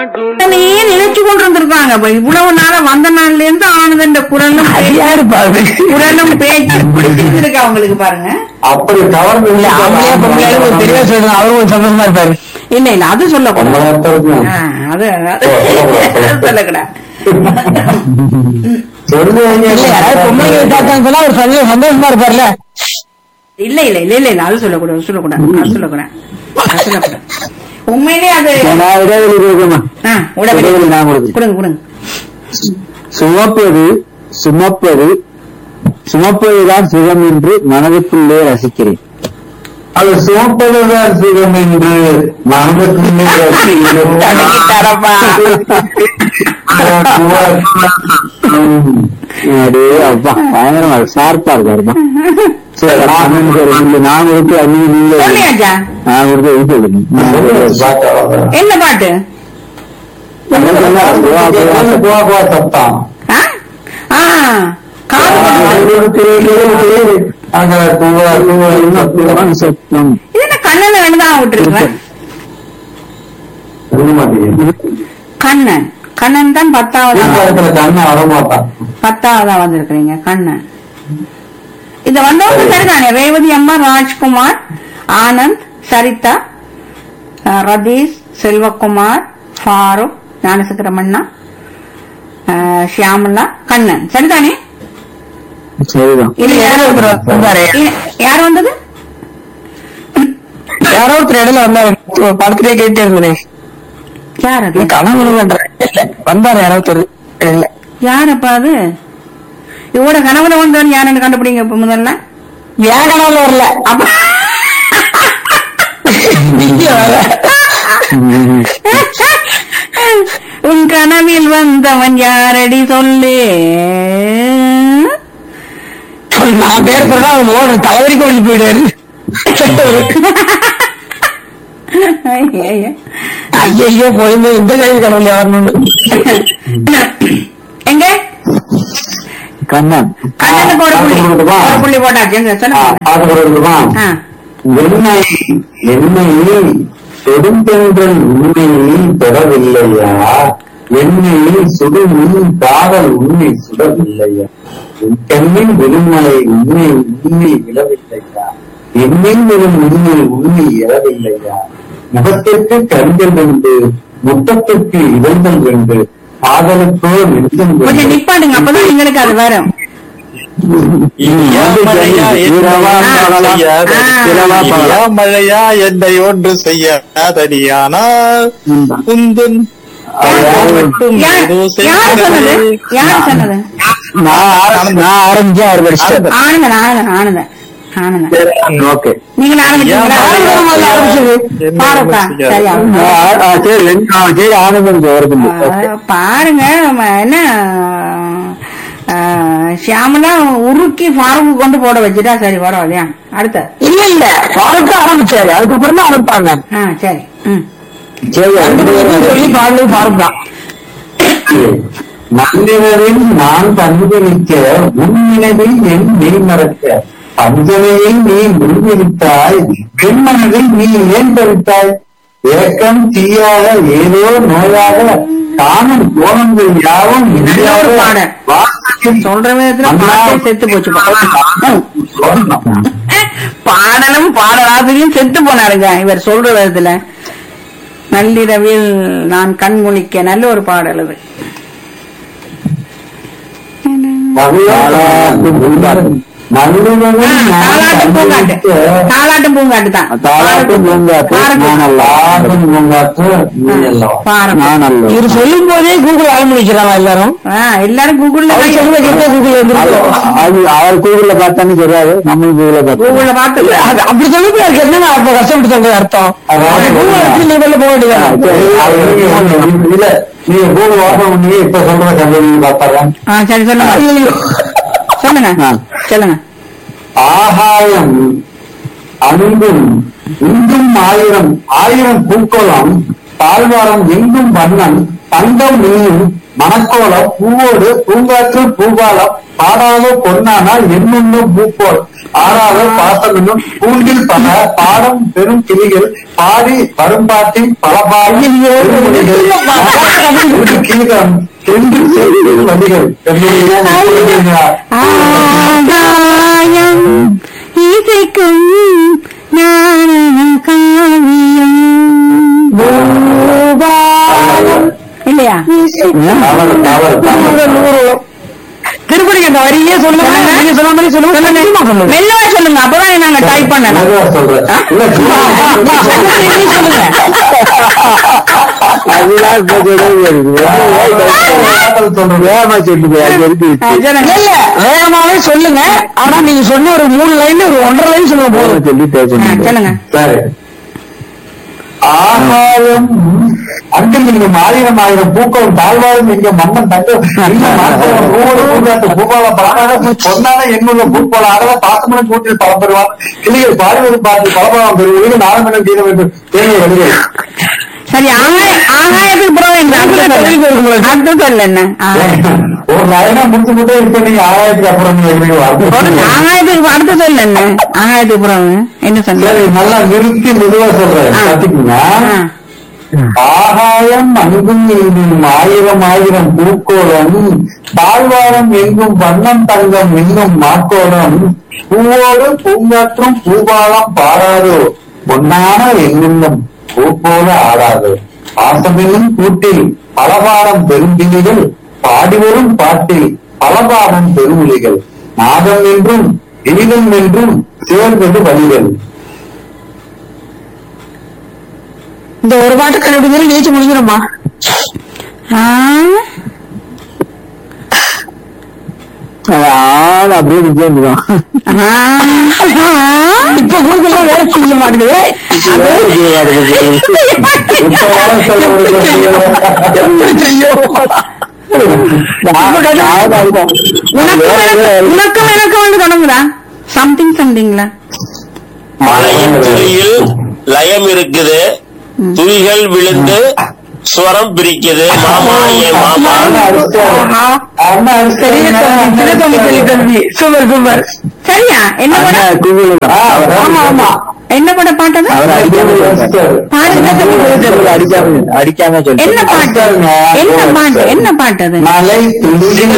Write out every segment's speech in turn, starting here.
உடனே நினைச்சு கொண்டு இருந்திருக்காங்க அப்ப இவ்வளவு நாள வந்த நாள்ல இருந்து ஆனந்த குரலும் அது யாரு பாரு குரலும் பேச்சு பிடிச்சிருக்கு அவங்களுக்கு பாருங்க அப்படி கவர்ந்து இல்ல அவங்களே பொம்பளையாலும் ஒரு தெளிவா சொல்றாங்க அவரும் ஒரு சந்தோஷமா இருப்பாரு இல்ல இல்ல அது சொல்லக்கூடாது ரொம்ப ஆ, அது அது சொல்லக்கூடாது இல்ல யாராவது பொம்பளைங்க விட்டாச்சான்னு சொன்னா ஒரு சந்தோஷம் சந்தோஷமா இருப்பார்ல இல்ல இல்ல இல்ல இல்ல இல்ல அது சொல்லக்கூடாது அது சொல்லக்கூடாது அது சொல்லக்கூடாது அது சொல்லக்கூடாது உண்மையிலே அது நான் இடைவெளி கொடுக்கமா ஆ, உடனே இடைவெளி நான் கொடுக்கிறேன். கொடுங்க கொடுங்க சுமப்பது சுமப்பது சுமப்பதுதான் சுகம் என்று மனதுக்குள்ளே ரசிக்கிறேன் அது சுமப்பதுதான் சுகம் என்று மனதுக்குள்ளே தரப்பா. அடே அப்பா பயங்கரமா ஷார்ப்பா இருக்காருப்பா சரி நான் சரி இல்ல நான் கொடுத்து அன்னைக்கு நீங்க சொல்லியாச்சா நான் கொடுத்து இது சொல்லுங்க என்ன பாட்டு சத்தம் ஆ? ஆ காது சத்தம் இது என்ன கண்ணனை வேணுதான் விட்டுருக்கேன் கண்ணன் கண்ணன் தான் பத்தாவது கண்ண வரமாட்டான் பத்தாவதா வந்திருக்கிறீங்க கண்ணன் இது வந்தவங்க சரிதானே ரேவதி அம்மா ராஜ்குமார் ஆனந்த் சரிதா அஹ், ரதீஷ் செல்வகுமார் ஃபாரூக் ஞானசக்கரமண்ணா அஹ், ஷியாமலா கண்ணன் சரிதானே சரிதான் இது யார் ஒருத்தர் வந்தாரு. இது யார் வந்தது யாரோ ஒருத்தர் இடையில வந்தாரு படத்திலே கேட்டே இருந்தேன் யார் அது கனவு வந்தாரு யாரோ ஒருத்தர் இடையில யாரப்பா அது இவோட கனவுல வந்தவன் யாருன்னு கண்டுபிடிங்க இப்ப முதல்ல ஏன் கனவுல வரல அப்ப நீங்க வேற. உன் கனவில் வந்தவன் யாரடி சொல்லு நான் பேர் சொன்னா அவன் ஓடு தவறி கொண்டு போயிடுவாரு ஐயையோ. ஐயோ போயிருந்து இந்த கல்வி கனவுல வரணும்னு எங்க கண்ணன் கண்ணனுக்கு ஒரு புள்ளி ஒரு புள்ளி போட்டாச்சு எங்க சொல்லுங்க ஆ. என்னை என்னை தொடுந்தென்றல் உண்மையை பெறவில்லையா என்னை சுடும் உன் காதல் உண்மை சுடவில்லையா உன் கண்ணின் விருமலை உண்மை உண்மை விழவில்லையா என்னில் விழும் உண்மை உண்மை இழவில்லையா முகத்திற்கு கண்கள் உண்டு முட்டத்திற்கு இதழ்கள் உண்டு காதலுக்கோ நெஞ்சம் கொஞ்சம் உண்டு. நிப்பாட்டுங்க அப்பதான் எங்களுக்கு அது வரும் இனியா மழையா இரவா பகலா, இரவா பகலா. மழையா என்னை ஒன்று செய்யாதடியானால் உந்தன் மட்டும் யார் ஏதோ யார் சொன்னது செய்கிறதே. யார் சொன்னது நான் ஆர- நான் ஆரம்பிச்சா அவர் படிச்சிட்டாரு ஆனந்தன் ஆனந்தன் ஆனந்தன் ஆனந்தன் ஓகே நீங்க ஆரம்பிச்சீங்களா ஏன் ஆனந்தன் முதல்ல ஆரம்பிச்சது என்ன பாருக்கா யோசிக்காது. சரியா ஆ, ஆ, சரி ரெண்டு- ஆ, சரி ஆனந்தம் வருது ஓகே ஆ, பாருங்க நம்ம என்ன ஆ, ஷியாமலா உருக்கி ஃபார்முக்கு கொண்டு போட வச்சுட்டா சரி பரவாயில்லையா அடுத்த இல்ல இல்ல பாருக்க ஆரம்பிச்சாரு அதுக்கப்புறம் தான் ஆரம்பிப்பாங்க ஆ சரி ம் சரி ரெண்டு பேரும் சொல்லி பாடலே பாருங்க நன்றினரில் நான் கண்டுபிடிக்க உன்னினவில் என் மெய் மறக்க பஞ்சனையில் நீ முன்னிறுத்தாய் பெண்மனதில் நீ ஏன் பறித்தாய் ஏக்கம் தீயாக ஏதோ நோயாக காணும் கோணங்கள் யாவும் நல்ல ஒரு பாடல். வாசலில் சொல்ற விதத்துல பாட்டே செத்து போச்சு பா. சொல்லணும். பாடலும் பாடலாசிரியும் செத்து போனாருங்க இவர் சொல்ற விதத்துல நள்ளிரவில் நான் கண் முழிக்க நல்ல ஒரு பாடல் அது தாலாட்டு பூங்காட்டு. நள்ளிரவில் ஆ, நான் தாலாட்டு பூங்காட்டு கண்டுபிடிக்க தாலாட்டு பூங்காட்டு தான் தாலாட்டு பூங்காட்டு பாரதி. நானல்ல ஆடும் பூங்காட்டு நீ அல்லவா பாரதி. நானல்ல இவர் சொல்லும் போதே கூகுள் ஆரம்பிக்கிறாங்க எல்லாரும் ஆ, எல்லாரும் கூகுள்ல அவர் சொல்லுவ கேட்டா கூகுள் அது வந்துருக்கு அது அவர் கூகுள்ல பார்த்தானே தெரியாது நம்மளும் கூகுள்ல பார்த்தோம் கூகுள்ல பாத்து இல்ல, அது அப்படி சொல்லி என்ன அப்ப கஷ்டப்பட்டு சொல்றது அர்த்தம் அதாவது கூகுள் வச்சு லெவல்ல போக வேண்டியது சரி, அது நீங்க- இல்ல நீங்க கூகுள் ஓபன் பண்ணி இப்ப சொல்ற கம்பெனி பார்த்தாரன் ஆ சரி சொல்லுங்க சொல்லுங்க ஆ. சொல்லுங்க ஆகாயம் அன்பும் இங்கும் ஆயிரம் ஆயிரம் பூக்கோளம் தாழ்வாரம் எங்கும் வண்ணம் தங்கம் நீயும் மணக்கோலம் பூவோடு பூங்காற்று பூபாலம் பாடாத பொன்னானால் என்னும் பூப்போல் ஆறாவது பாசம் என்னும் பூண்டில் பல பாடம் பெரும் கிளிகள் பாடி வரும்பாட்டின் பல பாடி கீழம் சென்று செய்திகள் வழிகள் ஆகாயம் இசைக்கும் ஞான காவியம் பூபாலம். இல்லையா தவறு தவறு தவறு திருப்பதிக்கு அந்த வரியே சொல்லுங்க நீங்க சொன்ன மாதிரி சொல்லுங்க சத்தியமா சொல்லுங்க மெல்லவா சொல்லுங்க அப்பதான் நாங்க டைப் பண்ணலாம் மெதுவா சொல்றேன் இல்ல சும்மா நீ சொல்லுங்க அதுதான் இப்ப சொல்றது வேகமா சொல்லுங்க அது இருக்கு ஆ, சொல்லுங்க. இல்ல வேகமாவே சொல்லுங்க ஆனா நீங்க சொன்ன ஒரு மூணு லைன் ஒரு ஒன்றரை லைன் சொல்லுங்க போதும் சொல்லி ஆ, பேசணும் சொல்லுங்க சரி ஆகாயம் அங்கும் இங்கும் ஆயிரம் ஆயிரம் பூக்கள் தாழ்வாரும் இங்க மன்னன் தங்க இல்ல மாத்திரம் பூவோடு பூங்காட்டு பூபால பலமாக பொன்னான எண்ணுள்ள பூப்போல அறவ பாசமன கூட்டில் பலம் பெறுவான் கிளிகள் பாடுவது பார்த்து பலபலம் பெறுவது நாரமணம் கீழம் என்று தேவை வருகிறது சரி ஆகாய ஆகாயத்துக்கு புறம் என்ன அடுத்த சொல்ல என்ன ஆ. ஒரு லைனா முடிச்சு மட்டும் இருக்க நீங்க ஆயிரத்துக்கு அப்புறம் நீங்க எப்படி வாங்க ஆகாயத்துக்கு அடுத்த சொல்ல என்ன ஆகாயத்துக்கு புறம் என்ன சொன்ன சரி நல்லா நிறுத்தி மெதுவா சொல்றேன் ஆ. கத்துக்குங்க ஆ. ஆகாயம் அங்கும் எங்கும் ஆயிரம் ஆயிரம் பூக்கோளம் தாழ்வாரம் எங்கும் வண்ணம் தங்கம் இன்னும் மாக்கோளம் பூவோடு பூங்காற்றும் பூபாலம் பாடாதோ பொன்னான எங்குள்ளம் பூ போல ஆடாதோ பாசமென்னும் கூட்டில் பலபாரம் பெரும்பிணிகள் பாடிவரும் பாட்டில் பலபாரம் பெருமொழிகள் நாதம் என்றும் இனிதம் என்றும் சேர்ந்தது வழிகள் இந்த ஒரு பாட்டு கண்டுபிடிச்சு நீச்சு முடிஞ்சிடும்மா ஆ. ஆள் அப்படியே சேர்ந்துதான் ஆ. இப்ப உங்களுக்கு வேலை செய்ய மாட்டேங்குது உனக்கும் எனக்கு- உனக்கும் எனக்கு வந்து தொடங்குதா சம்திங் சம்திங்ல மலையின் துளியில் லயம் இருக்குது துளிகள் விழுந்து ஸ்வரம் பிரிக்குது மாமா ஏ மாமா சூப்பர் சூப்பர் சரியா என்ன படம் ஆமா ஆமா என்ன படம் பாட்டது அடிக்காம சொல்லு என்ன பாட்டு என்ன பாட்டு என்ன பாட்டு அது மலை துளியில்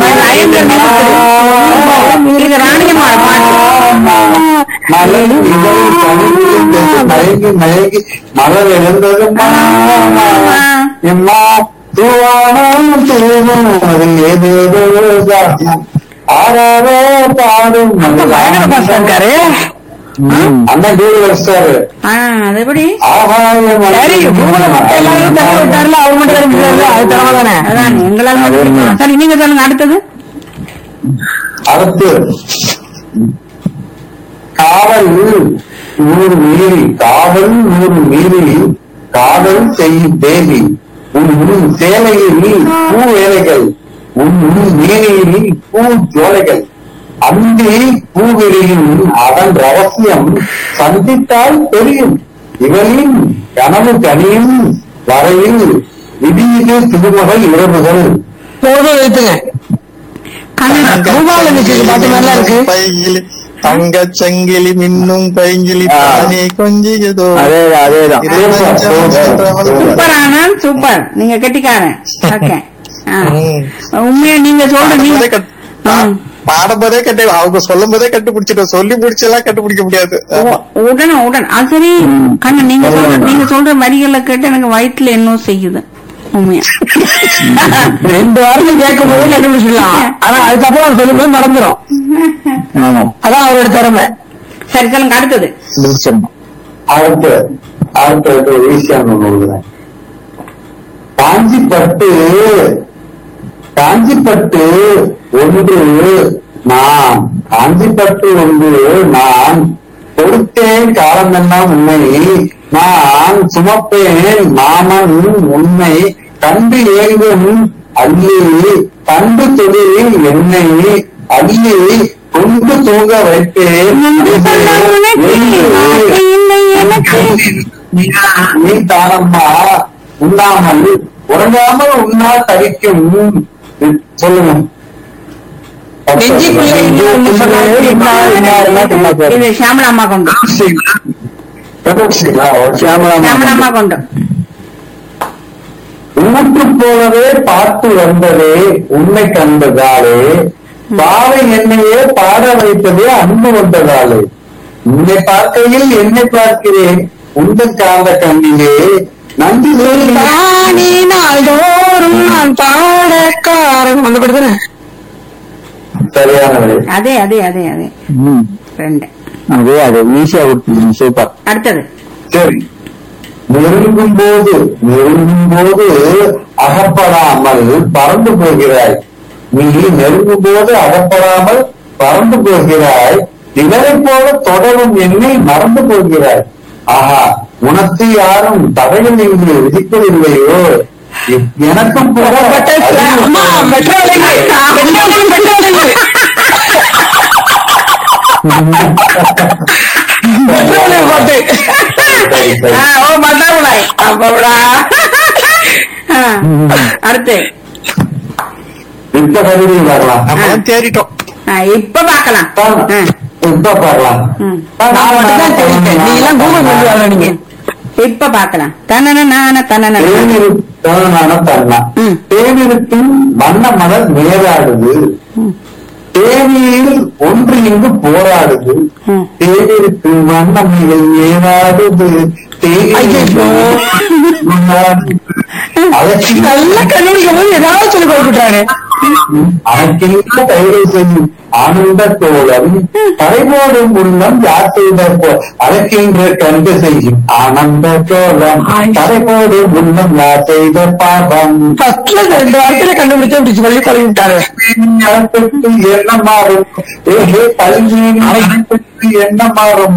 இது ராணியம்மாள் பாட்டு மலை இதழ் பனியில் பெற்று மயங்கி மயங்கி மலர் எழுந்தது எம்மா தூவானம் தூவும் அதில் ஏதேதோ தாகம். ஆறாரோ பாடும் இருக்காரு அண்ணன் டிவி வச்சிட்டாரு ஆ, அது எப்படி ஆகாயம் சரி பூமியில மத்த எல்லாரும் தர விட்டாருல அவர் மட்டும் தர முடியாது அது தரமா தானே அதான் உங்களால் அது மட்டும் என்ன? சரி நீங்க சொல்லுங்க அடுத்தது அடுத்து காவல் நூறு மீறி காவல் நூறு மீறி காதல் செய்யும் தேவி உன் உன் சேலையில் பூ வேலைகள் உன் உன் மீனியில் பூ ஜோலைகள் அந்தி பூவிரியும் அதன் ரகசியம் சந்தித்தால் தெரியும் இவளின் கனவு கனியும் வரையில் விதியிலே திருமகள் இரவுகள் போதும் வைத்துங்க பூபால மியூசிக் பாட்டு நல்லா இருக்கு பைங்கிலி தங்க சங்கிலி மின்னும் பைங்கிலி ஆ. தானே கொஞ்சியதோ அதேதான் அதேதான் சூப்பர் ஆனந்த் சூப்பர் நீங்க கெட்டிக்காரன் ஓகே ஆ. ம். உண்மையா நீங்க சொல்ற பாடும்போதே நீங்க கட்டு- பா- பாடும்போதே கட்டு அவங்க சொல்லும் போதே கண்டுபிடிச்சிட்டோம் சொல்லி முடிச்செல்லாம் கண்டுபிடிக்க முடியாது ஆமா. உ- உடனே உடனே அது சரி கண்ணு நீங்க சொல்ற நீங்க சொல்ற வரிகளை கேட்டு எனக்கு வயிற்றுல என்ன செய்யுது உண்மையா ரெண்டு வாரத்துக்கு கேட்கும் போது கண்டுபிடிச்சிடலாம் ஆனா அதுக்கப்புறம் அவர் சொல்லும்போது மறந்துடும் அதான் அவரோட திறமை சரி சொல்லுங்க அடுத்தது அடுத்து அடுத்து ஒரு விஷயம் ஒண்ணு சொல்றேன் காஞ்சிப்பட்டு காஞ்சிப்பட்டு ஒன்று நான் காஞ்சிப்பட்டு ஒன்று நான் கொடுத்தேன் காலமெல்லாம் உண்மை நான் சுமப்பேன் மாமன் உண்மை கண்டு ஏங்கும் அள்ளி கண்டு தொழில் என்னை அள்ளி கொண்டு தூங்க வைப்பேன் நன்றி சொல்ல உனக்கு வார்த்தை இல்லை எனக்கு நீ தானம்மா உண்ணாமல் உறங்காமல் உண்ணா தவிக்கும் சொல்லுங்க நெஞ்சுக்குள்ளே இன்னும் சொன்னாரு, இன்னார், இன்னார் எல்லாம் சொன்னாரு. இது ஷியாமலா அம்மா கொண்டு கண்டுபிடிச்சிங்களா? ஓகே. சியாமளா ஷியாமலா அம்மா கொண்டு ஊற்று போலவே பார்த்து வந்ததே உன்னை கண்டதாலே பாவை என்னையே பாட வைத்ததே அன்பு வந்ததாலே உன்னை பார்க்கையில் என்னை பார்க்கிறேன் உந்தன் காந்த கண்ணிலே நன்றி சொல்லி தானே நாள்தோறும் நான் பாடக்காரன் அந்த படம் தானே சரியானது அதே அதே அதே அதே ரெண்டு அதே அது ஈஸியா கொடுத்து சூப்பர் அடுத்தது சரி நெருங்கும் போது நெருங்கும் போது அகப்படாமல் பறந்து போகிறாய் நீ நெருங்கும் போது அகப்படாமல் பறந்து போகிறாய் நிழலை போல தொடரும் என்னை மறந்து போகிறாய் ஆஹா உனக்கு யாரும் தடையில் இங்கு விதிக்கவில்லையோ எ- எனக்கும் கூட அம்மா பெட்ரோல் எங்க? பெட்ரோல் பெட்ரோல் எங்க? பெட்ரோல் பாட்டு சரி, சரி. ஆ, ஓ பட்டாபுடாய் அப்படா அடுத்து இப்ப கவிதை வரலாம் நம்ம தேறிட்டோம் ஆ, இப்ப பாக்கலாம் ஆ, இப்ப பார்க்கலாம் ம். நான் மட்டும் தான் தெரிவித்தேன் நீ எல்லாம் கூகுள் பண்ணி வரல நீங்க இப்ப பாக்கலாம் தனன நான தனன தேனிருத்தான தன்னா ம். தேனிருக்கும் வண்ண மலர் மேலாடுது தேனியில் ஒன்று இங்கு போராடுது ம். தேனிருக்கும் வண்ண மலர் மேலாடுது ஐயையோ. அதற்கு நல்ல கண்டுபிடிக்கும் போது ஏதாவது சொல்லி கொடுத்துட்டாரு அதற்கின்ற தயிரை செய்யும் ஆனந்த தோழன் தலைபோடும் உள்ளம் யார் செய்த போ அதற்கின்ற கண்டு செய்யும் ஆனந்த தோழன் தலைபோடும் உள்ளம் யார் செய்த பாவம் ஃபர்ஸ்ட்ல ரெண்டு வார்த்தையில கண்டுபிடிச்சு அப்படி சொல்லி பழகி விட்டாரு ஞானத்துக்கு என்ன மாறும் ஏகே கல்வியின் ஞானத்துக்கு என்ன மாறும்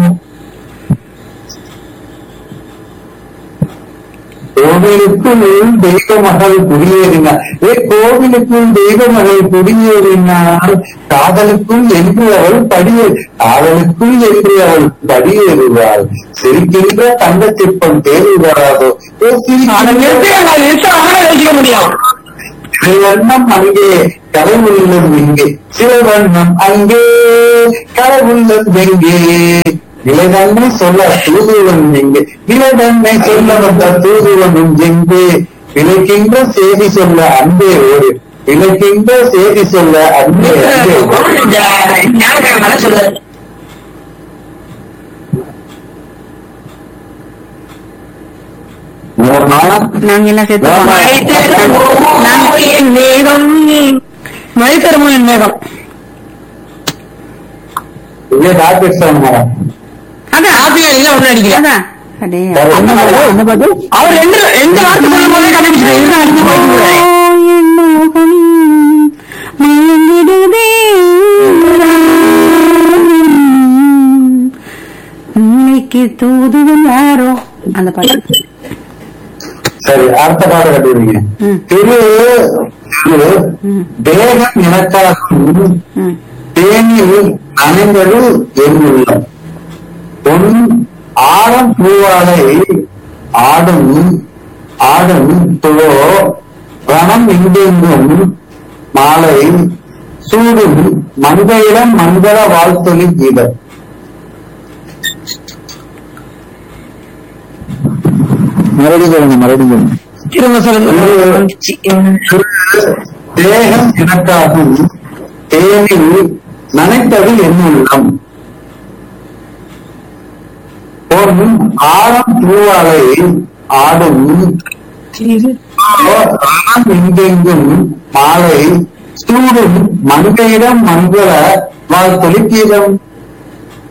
கோவிலுக்குள் தெய்வ மகள் குடியேறினார் ஏ கோவிலுக்குள் தெய்வ மகள் குடியேறினார் காதலுக்குள் என்று அவள் படியே காதலுக்குள் என்று அவள் படியேறுவாள் சிரிக்கின்ற தங்க சிற்பம் தேறுவராதோ ஏ அதை நிறுத்தி சிரிக்கின்ற நான் நிறுத்தாம யோசிக்க முடியும் சிலவண்ணம் அங்கே கடவுள்ளம் எங்கே சிலவண்ணம் அங்கே கடவுள்ளம் எங்கே நிலைதன்மை சொல்ல தூதுவன் எங்கே நிலைதன்மை சொல்ல வந்த தூதுவனும் எங்கே விளைக்கின்ற செய்தி சொல்ல அன்பே ஓடு விளைக்கின்ற செய்தி சொல்ல அன்பே அன்பே ஞானக்கிழமை சொல்லு ஒரு நாள் நாங்க என்ன சேர்த்து மேகம் மழைத்தருமலின் மேகம் இதே டாக்டர் சொன்னாங்க அதான் ஆப்பிள் ஒண்ணு அடிக்கல அதான் அடே என்ன பாத்து? என்ன பாத்து? அவர் ரெண்டு ரெண்டு வார்த்தை சொல்லும் போதே கண்டுபிடிச்சாரு இதுதான் அடிச்சு போயிட்டு போறாரு. என் மோகம் மயங்கிடுதே உன்னைக்கு தூதுவன் யாரோ அந்த பாட்டு சரி அடுத்த பாடம் கட்டுவீங்க ம். திரு திரு ம். தேகம் எனக்காகும் ம். தேனில் நனைந்தது என் உள்ளம் பொன் ஆடம் பூவாலை ஆடும் ஆடும் துளோ ரணம் இங்கெங்கும் மாலை சூடும் மங்கையிடம் மங்கள வாழ்த்தொலி கீதம் மறுபடியும் சொல்லுங்க மறுபடியும் திரும்ப சொல்லுங்க தேகம் எனக்காகும் தேனில் நனைத்தது என் உள்ளம் பொன் ஆடம் பூவாலை ஆடும் ரணம் எங்கெங்கும் மாலை சூடும் மங்கையிடம் மங்கள வாழ்த்தொலி கீதம்